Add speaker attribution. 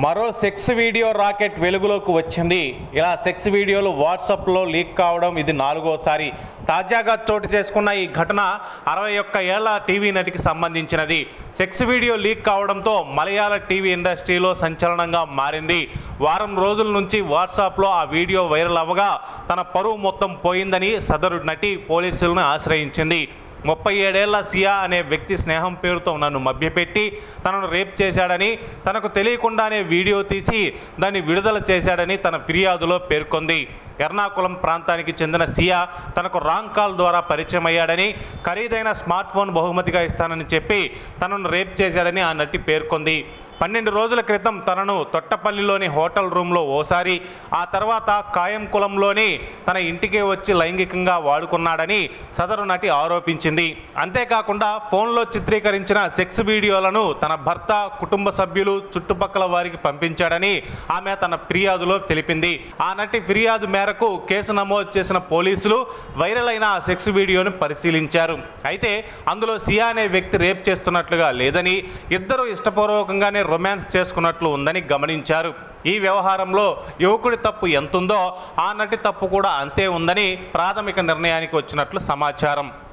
Speaker 1: మరో sex video rocket వెలుగులోకి వచ్చింది ఇలా సెక్స్ వీడియోలు వాట్సాప్లో లీక్ కావడం ఇది నాలుగోసారి తాజాగా చోటు చేసుకున్న ఈ ఘటన అరవై ఒక్క ఏళ్ల టీవీ నటికి సంబంధించినది సెక్స్ వీడియో లీక్ కావడంతో మలయాళ టీవీ ఇండస్ట్రీలో సంచలనంగా మారింది వారం రోజుల నుంచి వాట్సాప్లో ఆ వీడియో వైరల్ అవ్వగా తన పరువు మొత్తం పోయిందని సదరు నటి పోలీసులను ఆశ్రయించింది ముప్పై ఏడేళ్ల సియా అనే వ్యక్తి స్నేహం పేరుతో నన్ను మభ్యపెట్టి తనను రేప్ చేశాడని తనకు తెలియకుండానే వీడియో తీసి దాన్ని విడుదల చేశాడని తన ఫిర్యాదులో పేర్కొంది ఎర్నాకుళం ప్రాంతానికి చెందిన సియా తనకు రాంగ్ కాల్ ద్వారా పరిచయం అయ్యాడని ఖరీదైన స్మార్ట్ ఫోన్ బహుమతిగా ఇస్తానని చెప్పి తనను రేప్ చేశాడని ఆ నటి పేర్కొంది పన్నెండు రోజుల క్రితం తనను తొట్టపల్లిలోని హోటల్ రూమ్లో ఓసారి ఆ తర్వాత కాయంకులంలోని తన ఇంటికే వచ్చి లైంగికంగా వాడుకున్నాడని సదరు నటి ఆరోపించింది అంతేకాకుండా ఫోన్లో చిత్రీకరించిన సెక్స్ వీడియోలను తన భర్త కుటుంబ సభ్యులు చుట్టుపక్కల వారికి పంపించాడని ఆమె తన ఫిర్యాదులో తెలిపింది ఆ నటి ఫిర్యాదు మేరకు కేసు నమోదు చేసిన పోలీసులు వైరల్ అయిన ఆ సెక్స్ వీడియోను పరిశీలించారు అయితే అందులో సియా అనే వ్యక్తి రేప్ చేస్తున్నట్లుగా లేదని ఇద్దరు ఇష్టపూర్వకంగానే రొమాన్స్ చేసుకున్నట్లు ఉందని గమనించారు ఈ వ్యవహారంలో యువకుడి తప్పు ఎంతుందో ఆ నటి తప్పు కూడా అంతే ఉందని ప్రాథమిక నిర్ణయానికి వచ్చినట్లు సమాచారం